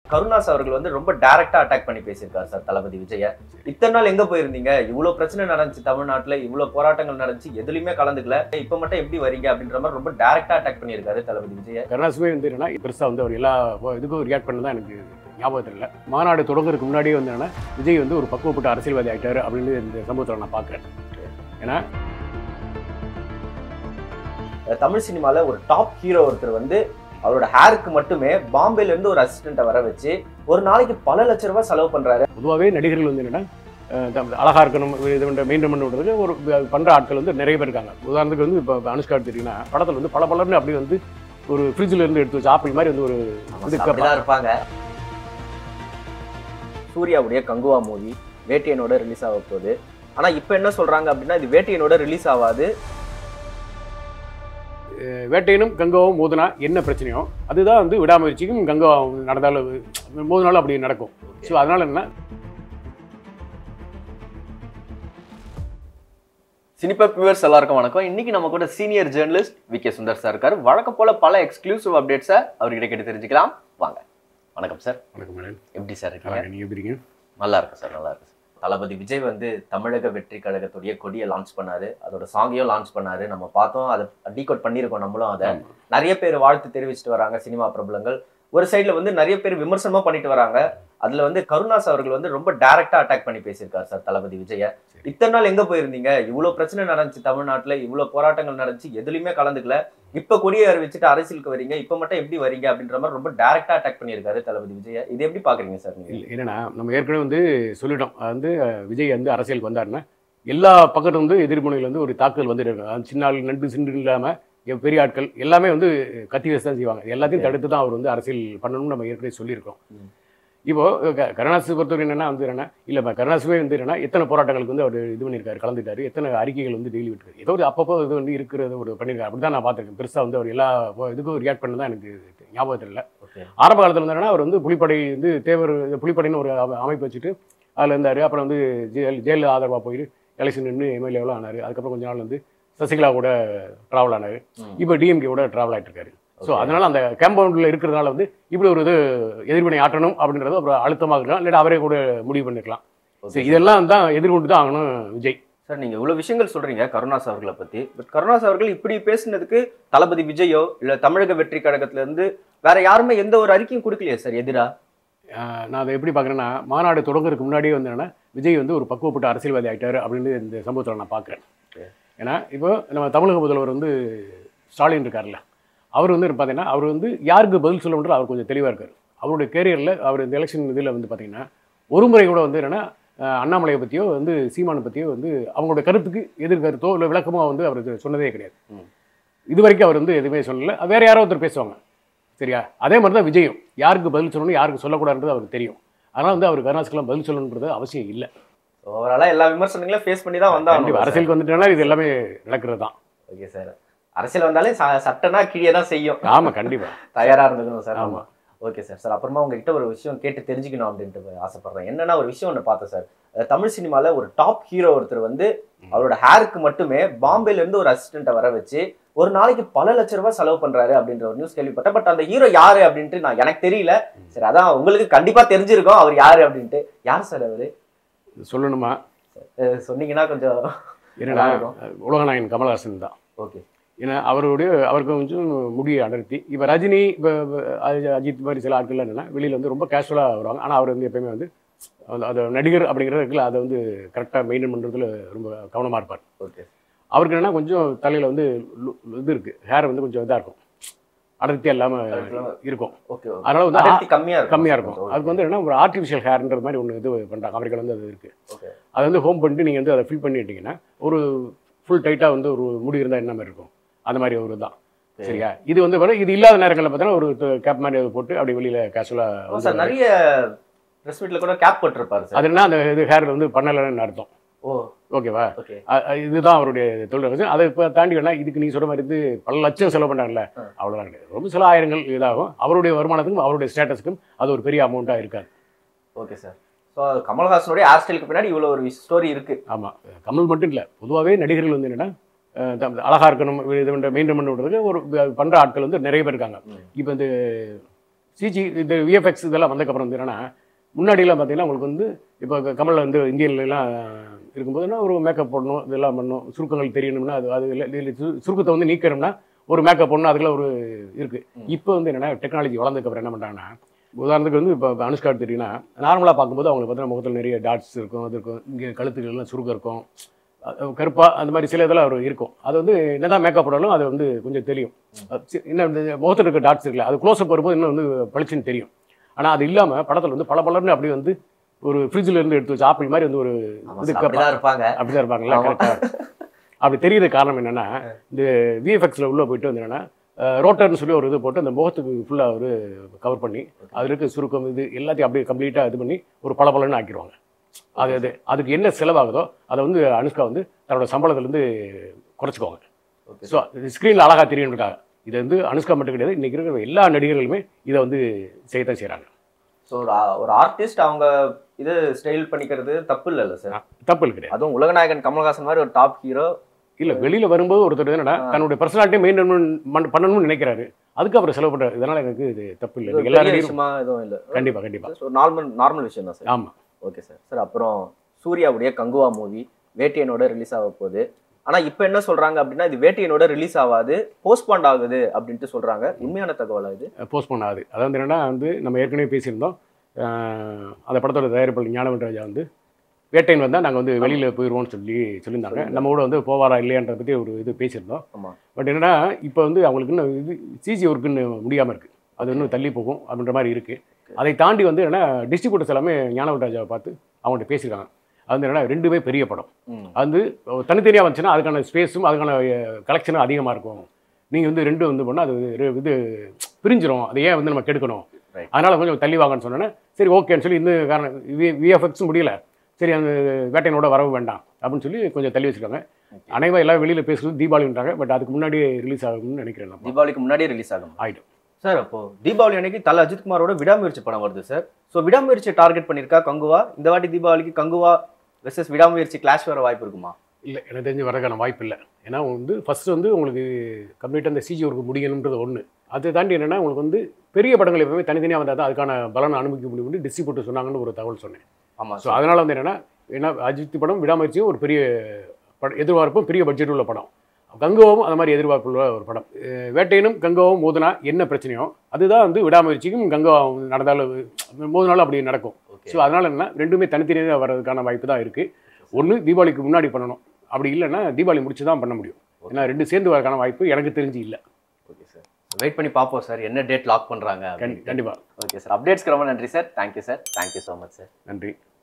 கருணாஸ் அவர்கள் வந்து ரொம்ப டைரக்டா அட்டாக் பண்ணி பேசியிருக்காரு சார் தளபதி விஜய இத்தனை நாள் எங்க போயிருந்தீங்க இவ்வளவு பிரச்சனை நடந்துச்சு தமிழ்நாட்டுல இவ்வளவு போராட்டங்கள் நடந்துச்சு எதுலயுமே கலந்துக்கல இப்ப மட்டும் எப்படி வரீங்க அப்படின்ற மாதிரி ரொம்ப டைரக்டா அட்டாக் பண்ணியிருக்காரு தளபதி விஜய கருணாசுமே வந்து என்னன்னா பெருசாக வந்து அவர் எல்லா இதுக்கும் ரியாக்ட் பண்ணதான் எனக்கு ஞாபகத்தில் இல்லை மாநாடு தொடங்குறதுக்கு முன்னாடியே வந்து என்னன்னா விஜய் வந்து ஒரு பக்குவப்பட்ட அரசியல்வாதி ஆகிட்டாரு அப்படின்னு இந்த சமூகத்தில் நான் பார்க்குறேன் ஏன்னா அஹ் தமிழ் சினிமால ஒரு டாப் ஹீரோ ஒருத்தர் வந்து அவரோட ஹேருக்கு மட்டுமே பாம்பேல இருந்து ஒரு அசிஸ்டண்ட்டை வர வச்சு ஒரு நாளைக்கு பல லட்ச ரூபாய் செலவு பண்றாரு பொதுவாகவே நடிகர்கள் வந்து என்னன்னா அஹ் தம் அழகா இருக்கணும் இது பண்ண மெயின்டைன் பண்ணுறதுக்கு ஒரு பண்ணுற ஆட்கள் வந்து நிறைய பேர் இருக்காங்க உதாரணத்துக்கு வந்து இப்போ அனுஷ்கா எடுத்துட்டீங்கன்னா படத்தில் வந்து பல பலர்னு அப்படி வந்து ஒரு ஃப்ரிட்ஜில் இருந்து எடுத்து வச்சு ஆப்பிள் மாதிரி வந்து ஒரு இது அப்படிதான் இருப்பாங்க சூர்யாவுடைய கங்குவா மூவி வேட்டையனோட ரிலீஸ் ஆக போகுது ஆனா இப்ப என்ன சொல்றாங்க அப்படின்னா இது வேட்டையனோட ரிலீஸ் ஆகாது வேட்டையனும் கங்காவும் மோதினா என்ன பிரச்சனையோ அதுதான் வந்து விடாமுயற்சிக்கும் கங்காவும் நடந்தாலும் மோதினாலும் அப்படி நடக்கும் ஸோ அதனால என்ன சினிபப் வியூவர்ஸ் எல்லாருக்கும் வணக்கம் இன்னைக்கு நம்ம கூட senior journalist V K Sundar sir இருக்காரு வழக்கம் போல பல எக்ஸ்க்ளூசிவ் அப்டேட்ஸை அவர்கிட்ட கேட்டு தெரிஞ்சுக்கலாம் வாங்க வணக்கம் சார் வணக்கம் மேடம் எப்படி சார் இருக்கீங்க நல்லா நீங்கள் எப்படி இருக்கீங்க நல்லா இருக்கு சார் நல்லா இருக்கு சார் தளபதி விஜய் வந்து தமிழக வெற்றி கழகத்துடைய கொடியை லான்ச் பண்ணாரு அதோட சாங்கையும் லான்ச் பண்ணாரு நம்ம பார்த்தோம் அதை டீகோட் பண்ணியிருக்கோம் நம்மளும் அதை ஆமா. நிறைய பேர் வாழ்த்து தெரிவிச்சிட்டு வராங்க சினிமா பிரபலங்கள் ஒரு சைடுல வந்து நிறைய பேர் விமர்சனமா பண்ணிட்டு வராங்க அதுல வந்து கருணாஸ் அவர்கள் வந்து ரொம்ப டைரக்டா அட்டாக் பண்ணி பேசியிருக்காரு சார் தளபதி விஜய இத்தனை நாள் எங்க போயிருந்தீங்க இவ்வளவு பிரச்சனை நடந்துச்சு தமிழ்நாட்டுல இவ்வளவு போராட்டங்கள் நடந்துச்சு எதுலயுமே கலந்துக்கல இப்ப கொடியை அறிவிச்சுட்டு அரசியலுக்கு வரீங்க இப்ப மட்டும் எப்படி வரீங்க அப்படின்ற மாதிரி ரொம்ப டைரக்டா அட்டாக் பண்ணியிருக்காரு தளபதி விஜய இது எப்படி பாக்குறீங்க சார் நீங்க இல்லை என்னன்னா நம்ம ஏற்கனவே வந்து சொல்லிட்டோம் அது வந்து அஹ், விஜய் வந்து அரசியலுக்கு வந்தாருன்னா எல்லா பக்கத்துல வந்து எதிர்முனையில் வந்து ஒரு தாக்குதல் வந்துட்டு இருக்கும் அது சின்ன ஆள் நண்டு சிண்டு இல்லாமல் பெரிய ஆட்கள் எல்லாமே வந்து கத்தி வச்சு தான் செய்வாங்க எல்லாத்தையும் தடுத்து தான் அவர் வந்து அரசியல் பண்ணணும்னு நம்ம ஏற்கனவே சொல்லியிருக்கோம் ம். இப்போ க- கருணாசு பொறுத்தவரை என்னன்னா வந்து என்னன்னா இல்லை கருணாசுவே வந்து என்னன்னா எத்தனை போராட்டங்களுக்கு வந்து அவர் இது பண்ணியிருக்காரு கலந்துட்டாரு எத்தனை அறிக்கைகள் வந்து டெய்லி விட்டுருக்காரு ஏதோ ஒரு அப்பப்போ இது வந்து இருக்கிறது ஒரு பண்ணியிருக்காரு அப்படி தான் நான் பார்த்துருக்கேன் பெருசாக வந்து அவர் எல்லா இதுக்கும் ரியாக்ட் பண்ண தான் எனக்கு ஞாபகத்தில் இல்லை ஓகே ஆரம்ப காலத்தில் இருந்தாருன்னா அவர் வந்து புலிப்படை வந்து தேவர் புலிப்படைன்னு ஒரு அம- அமைப்பு வச்சுட்டு அதில் இருந்தார் அப்புறம் வந்து ஜெயல ஜெயலலிதா ஆதரவாக போயிட்டு எலெக்ஷன் நின்று எம்எல்ஏவெலாம் ஆனார் அதுக்கப்புறம் கொஞ்ச நாள் வந்து சசிகலா கூட ட்ராவல் ஆனார் ம். இப்போ டிஎம்கே கூட ட்ராவல் ஆகிட்டு இருக்காரு ஸோ Okay. அதனால அந்த கேம்பவுண்டில் இருக்கிறதுனால வந்து இப்படி ஒரு இது எதிர்வினை ஆற்றணும் அப்படின்றது அப்புறம் அழுத்தமாக இருக்கலாம் இல்லாட்டி அவரே கூட முடிவு பண்ணிருக்கலாம் Okay. சரி இதெல்லாம் தான் எதிர்கொண்டு தான் ஆகணும் விஜய் சார் நீங்க இவ்வளவு விஷயங்கள் சொல்றீங்க கருணாஸ் அவர்களை பத்தி பட் கருணாஸ் அவர்கள் இப்படி பேசினதுக்கு தளபதி விஜயோ இல்ல தமிழக வெற்றி கழகத்துல இருந்து வேற யாருமே எந்த ஒரு அறிக்கையும் கொடுக்கலையே சார் எதிரா ஆஹ் நான் அதை எப்படி பார்க்குறேன்னா மாநாடு தொடங்குறதுக்கு முன்னாடியே வந்து என்னன்னா விஜய் வந்து ஒரு பக்குவப்பட்ட அரசியல்வாதி ஆகிட்டாரு அப்படின்னு இந்த சமூகத்தில் நான் பார்க்குறேன் Okay. ஏன்னா இப்போ நம்ம தமிழக முதல்வர் வந்து ஸ்டாலின் இருக்கார்ல அவர் வந்து பார்த்தீங்கன்னா அவர் வந்து யாருக்கு பதில் சொல்லணுன்ற அவர் கொஞ்சம் தெளிவாக இருக்கார் அவருடைய கேரியரில் அவர் இந்த எலெக்ஷன் இதில் வந்து பார்த்தீங்கன்னா ஒரு முறை கூட வந்து என்னன்னா ஆஹ் அண்ணாமலையை பற்றியோ வந்து சீமானை பற்றியோ வந்து அவங்களுடைய கருத்துக்கு எதிர் கருத்தோ இல்லை விளக்கமோ வந்து அவர் இது சொன்னதே கிடையாது ம். இது வரைக்கும் அவர் வந்து எதுவுமே சொல்லலை வேற யாரோ ஒருத்தர் பேசுவாங்க சரியா அதே மாதிரி தான் விஜயும் யாருக்கு பதில் சொல்லணும் யாருக்கு சொல்லக்கூடாதுன்றது அவருக்கு தெரியும் அதனால் வந்து அவர் கருணாசுக்கெல்லாம் பதில் சொல்லணுன்றது அவசியம் இல்லை ஓவராலா எல்லா விமர்சனங்களையும் ஃபேஸ் பண்ணி தான் கண்டிப்பா வந்தாங்க அரசியலுக்கு வந்துட்டனால இது எல்லாமே நடக்கிறது தான் ஓகே சார் அரசியல் வந்தாலே ச- சட்டனா கீழே தான் செய்யும் ஆமாம் கண்டிப்பா தயாரா இருந்துக்கணும் சார் ஆமா. ஆமா ஓகே சார் சார் அப்புறமா உங்ககிட்ட ஒரு விஷயம் கேட்டு தெரிஞ்சுக்கணும் அப்படின்ட்டு ஆசைப்படுறேன் என்னன்னா ஒரு விஷயம் ஒன்று பார்த்தேன் சார் அஹ் தமிழ் சினிமால ஒரு டாப் ஹீரோ ஒருத்தர் வந்து அவரோட ஹேருக்கு மட்டுமே பாம்பேல இருந்து ஒரு அசிஸ்டண்ட்டை வர வச்சு ஒரு நாளைக்கு பல லட்ச ரூபாய் செலவு பண்றாரு அப்படின்ற ஒரு நியூஸ் கேள்விப்பட்டேன் பட் அந்த ஹீரோ யாரு அப்படின்ட்டு நான் எனக்கு தெரியல சரி அதான் உங்களுக்கு கண்டிப்பா தெரிஞ்சிருக்கும் அவர் யாரு அப்படின்ட்டு யார் சார் அவரு சொல்லணுமா அஹ் சொன்னீங்கன்னா கொஞ்சம் என்னடா நல்லா உலகநாயகன் கமல்ஹாசன் தான் ஓகே ஏன்னா அவருடைய அவருக்கு கொஞ்சம் முடியை அடர்த்தி இப்போ ரஜினி இப்போ அஜித் மாதிரி சில ஆட்கள் என்னன்னா வெளியில் வந்து ரொம்ப கேஷுவலாக வருவாங்க ஆனால் அவர் வந்து எப்பயுமே வந்து அந்த- அது நடிகர் அப்படிங்கிறது இருக்குல்ல அதை வந்து கரெக்டாக மெயின்டைன் பண்ணுறதுல ரொம்ப கவனமாக இருப்பார் ஓகே அவருக்கு என்னன்னா கொஞ்சம் தலையில் வந்து லு- இது இருக்குது ஹேர் வந்து கொஞ்சம் இதாக இருக்கும் அடர்த்தியாக இல்லாமல் இருக்கும் ஓகே அதனால வந்து அடர்த்தி கம்மியா இருக்கும் கம்மியாக இருக்கும் அதுக்கு வந்து என்ன ஒரு ஆர்டிஃபிஷியல் ஹேர்ன்றது மாதிரி ஒன்று இது பண்ணுறாங்க அமெரிக்காவில் வந்து அது இருக்குது ஓகே அதை வந்து ஹோம் பண்ணிட்டு நீங்கள் வந்து அதை ஃபில் பண்ணிட்டீங்கன்னா ஒரு ஃபுல் டைட்டாக வந்து ஒரு முடி இருந்தால் என்ன மாதிரி இருக்கும் அந்த மாதிரி ஒரு தான் சரியா இது வந்து வர இது இல்லாத நேரங்களில் பார்த்தீங்கன்னா ஒரு கேப் மாதிரி அதை போட்டு அப்படி வெளியில் சார் கேஷுவலாக நிறைய ப்ரெஸ் மீட்ல கூட கேப் போட்டிருப்பாரு சார் அது என்ன அந்த இது ஹேர் வந்து பண்ணலைன்னு அர்த்தம் ஓ ஓகேவா ஓகே அ- அ- இதுதான் அவருடைய தொழில் ரகசியம். அதை இப்போ தாண்டி வேணா இதுக்கு நீ சொல்ற மாதிரி இது பல லட்சம் செலவு பண்ணாங்கல்ல ஆ. அவ்வளோதான் கிடையாது ரொம்ப சில ஆயிரங்கள் இதாகும் அவருடைய வருமானத்துக்கும் அவருடைய ஸ்டேட்டஸுக்கும் அது ஒரு பெரிய அமௌண்ட்டாக இருக்காது ஓகே சார் ஸோ கமல்ஹாசனுடைய ஹேர் ஸ்டைலுக்கு பின்னாடி இவ்வளோ ஒரு ஸ்டோரி இருக்கு ஆமாம் கமல் மட்டும் இல்லை பொதுவாகவே நடிகர்கள் வந்து என்னன்னா அஹ் தம்- அழகா இருக்கணும் இது பண்ணுற மெயின்டைன் பண்ண விடுறதுக்கு ஒரு பண்ணுற ஆட்கள் வந்து நிறைய பேர் இருக்காங்க ம். இப்போ இந்த சிஜி இந்த விஎஃப்எக்ஸ் இதெல்லாம் வந்ததுக்கப்புறம் வந்து என்னன்னா முன்னாடிலாம் பார்த்தீங்கன்னா உங்களுக்கு வந்து இப்போ கமலில் வந்து இந்தியன்லாம் இருக்கும்போதுன்னா ஒரு மேக்கப் போடணும் இதெல்லாம் பண்ணணும் சுருக்கங்கள் தெரியணும்னா அது அது இல்லை இல்லை சு- சுருக்கத்தை வந்து நீக்கணும்னா ஒரு மேக்கப் போடணும் அதுக்கெல்லாம் ஒரு இருக்குது இப்போ வந்து என்னென்னா டெக்னாலஜி வளர்ந்ததுக்கப்புறம் என்ன பண்ணுறாங்கன்னா உதாரணத்துக்கு வந்து இப்போ அனுஷ்கா தெரியும்னா நார்மலாக பார்க்கும்போது அவங்களுக்கு பார்த்தீங்கன்னா முகத்தில் நிறைய டாட்ஸ் இருக்கும் அது இருக்கும் இங்கே கழுத்துக்கள்லாம் சுருக்கம் இருக்கும் அஹ் கருப்பா அந்த மாதிரி சில இதெல்லாம் ஒரு இருக்கும் அது வந்து என்னதான் மேக்கப் போடாலும் அது வந்து கொஞ்சம் தெரியும் அஹ் சி- இன்னும் இந்த முகத்தில் இருக்க டாட்ஸ் இருக்குல்ல அது க்ளோஸ்அப் வரும்போது இன்னும் வந்து பளிச்சுன்னு தெரியும் ஆனால் அது இல்லாமல் படத்தில் வந்து பல பலர்னு அப்படி வந்து ஒரு ஃப்ரிட்ஜில் இருந்து எடுத்து வச்சு ஆப்பிள் மாதிரி வந்து ஒரு ஆமா இது சார், அப்படிதான் இருப்பாங்க அப்படிதான் இருப்பாங்கல்ல ஆமா. கரெக்டாக அப்படி தெரியுற காரணம் என்னன்னா இந்த விஎஃப்எக்ஸில் உள்ளே போயிட்டு வந்து என்னன்னா ரோட்டர்னு சொல்லி ஒரு இது போட்டு அந்த முகத்துக்கு ஃபுல்லாக ஒரு கவர் பண்ணி அது இருக்க சுருக்கம் இது எல்லாத்தையும் அப்படியே கம்ப்ளீட்டாக இது பண்ணி ஒரு பளபளன்னு ஆக்கிடுவாங்க அது அது அதுக்கு என்ன செலவாகுதோ அதை வந்து அனுஷ்கா வந்து தன்னோட சம்பளத்துலேருந்து குறைச்சிக்குவாங்க ஓகே ஸோ ஸ்க்ரீனில் அழகாக தெரியணுக்காக இது வந்து அனுஷ்கா மட்டும் கிடையாது இன்றைக்கி இருக்கிற எல்லா நடிகர்களுமே இதை வந்து செய்யத்தான் செய்கிறாங்க ஸோ ஒரு ஆ- ஒரு ஆர்டிஸ்ட் அவங்க இது ஸ்டைல் பண்ணிக்கிறது தப்பு இல்லைல்ல சார் தப்பு இல்லை கிடையாது அதுவும் உலகநாயகன் கமல்ஹாசன் மாதிரி ஒரு டாப் ஹீரோ இல்லை வெளியில் வரும்போது ஒருத்தர் என்னடா தன்னுடைய பர்சனாலிட்டி மெயின்டைன் பண்ணணும்னு நினைக்கிறாரு அதுக்கு அவர் செலவு பண்ணுறாரு இதனால் எனக்கு இது தப்பு இல்லை எல்லா பெரிய நடிகரும் விஷயமா எதுவும் இல்லை கண்டிப்பாக கண்டிப்பாக ஒரு நார்மல் நார்மல் விஷயம் தான் சார் ஆமாம் ஓகே சார் சார் அப்புறம் சூர்யாவுடைய கங்குவா மூவி வேட்டையனோட ரிலீஸ் ஆக போகுது ஆனா இப்போ என்ன சொல்றாங்க அப்படின்னா இது வேட்டையனோட ரிலீஸ் ஆகாது போஸ்ட்பாண்ட் ஆகுது அப்படின்ட்டு சொல்றாங்க உண்மையான தகவலா இது போஸ்ட்போன் ஆகுது அதாவது என்னன்னா வந்து நம்ம ஏற்கனவே பேசியிருந்தோம் அஹ் அந்த படத்தோட தயாரிப்பாளர் ஞானவன் ராஜா வந்து வேட்டையன் வந்தால் நாங்கள் வந்து வெளியில் போயிடுவோம்னு சொல்லி சொல்லியிருந்தாங்க நம்ம கூட வந்து போவாரா இல்லையான்றத பற்றி ஒரு இது பேசியிருந்தோம் ஆமா பட் என்னன்னா இப்போ வந்து அவங்களுக்கு இன்னும் இது சிஜி ஒர்க்குன்னு முடியாமல் இருக்குது அது இன்னும் தள்ளி போகும் அப்படின்ற மாதிரி இருக்குது அதை தாண்டி வந்து என்னன்னா டிஸ்ட்ரிபியூட்டர்ஸ் எல்லாமே ஞானவன் ராஜாவை பார்த்து அவங்கள்ட்ட பேசியிருக்காங்க அது வந்து என்னன்னா ரெண்டுமே பெரிய படம் ம் அது வந்து தனித்தனியாக வந்துச்சுன்னா அதுக்கான ஸ்பேஸும் அதுக்கான கலெக்ஷனும் அதிகமாக இருக்கும் நீங்கள் வந்து ரெண்டும் வந்து பண்ணால் அது ஒரு இது பிரிஞ்சிரும் அதை ஏன் வந்து நம்ம கெடுக்கணும் Right. அதனால் கொஞ்சம் தள்ளி வாங்கன்னு சொன்னோன்னே சரி ஓகேன்னு சொல்லி இந்த காரணம் வி விஎஃப்எக்ஸும் முடியல சரி அந்த வேட்டையனோட வரவு வேண்டாம் அப்படின்னு சொல்லி கொஞ்சம் தள்ளி வச்சுருக்காங்க அனைவரும் எல்லாம் வெளியில் பேசுறது தீபாவளின்றாங்க பட் அதுக்கு முன்னாடி ரிலீஸ் ஆகும்னு நினைக்கிறேன் நான் தீபாவளிக்கு முன்னாடியே ரிலீஸ் ஆகும் ஆயிடும் சார் அப்போ தீபாவளி அன்னைக்கு தல அஜித் குமாரோட விடாமுயற்சி படம் வருது சார் ஸோ விடாமுயற்சி டார்கெட் பண்ணியிருக்கா கங்குவா இந்த வாட்டி தீபாவளிக்கு கங்குவா வெர்சஸ் விடாமுயற்சி கிளாஷ் வர வாய்ப்பு இருக்குமா இல்லை எனக்கு தெரிஞ்சு வரக்கான வாய்ப்பு இல்லை ஏன்னா வந்து ஃபஸ்ட்டு வந்து உங்களுக்கு கம்ப்ளீட்டாக அந்த சிஜி ஒர்க்கு முடியணுன்றது ஒன்று அதை தாண்டி என்னென்னா உங்களுக்கு வந்து பெரிய படங்கள் எப்பவுமே தனித்தனியாக வந்தால் தான் அதுக்கான பலனை அனுபவிக்க முடியும்னு டிஸ்ட்ரிபியூட்டர் சொன்னாங்கன்னு ஒரு தகவல் சொன்னேன் ஆமா ஸோ அதனால் வந்து என்னென்னா ஏன்னா அஜித் படம் விடாமுயற்சியும் ஒரு பெரிய பட எதிர்பார்ப்பும் பெரிய பட்ஜெட் உள்ள படம் கங்குவாவும் அந்த மாதிரி எதிர்பார்ப்புள்ள ஒரு படம் அஹ் வேட்டையனும் கங்குவாவும் மோதினா என்ன பிரச்சனையோ அதுதான் வந்து விடாமுயற்சிக்கும் கங்குவாவும் நடந்தாலும் மோதினாலும் அப்படி நடக்கும் ஓகே ஸோ அதனால் என்ன ரெண்டுமே தனித்தனியாக வர்றதுக்கான வாய்ப்பு தான் இருக்குது ஒன்று தீபாவளிக்கு முன்னாடி பண்ணணும் அப்படி இல்லைன்னா தீபாவளி முடிச்சு தான் பண்ண முடியும் ஏன்னா ரெண்டு சேர்ந்து வரக்கான வாய்ப்பு எனக்கு தெரிஞ்சு இல்லை ஓகே சார் வெயிட் பண்ணி பார்ப்போம் சார் என்ன டேட் லாக் பண்றாங்க கண்டி கண்டிப்பாக ஓகே சார் அப்டேட்ஸ்க்கு ரொம்ப நன்றி sir thank you sir thank you so much sir நன்றி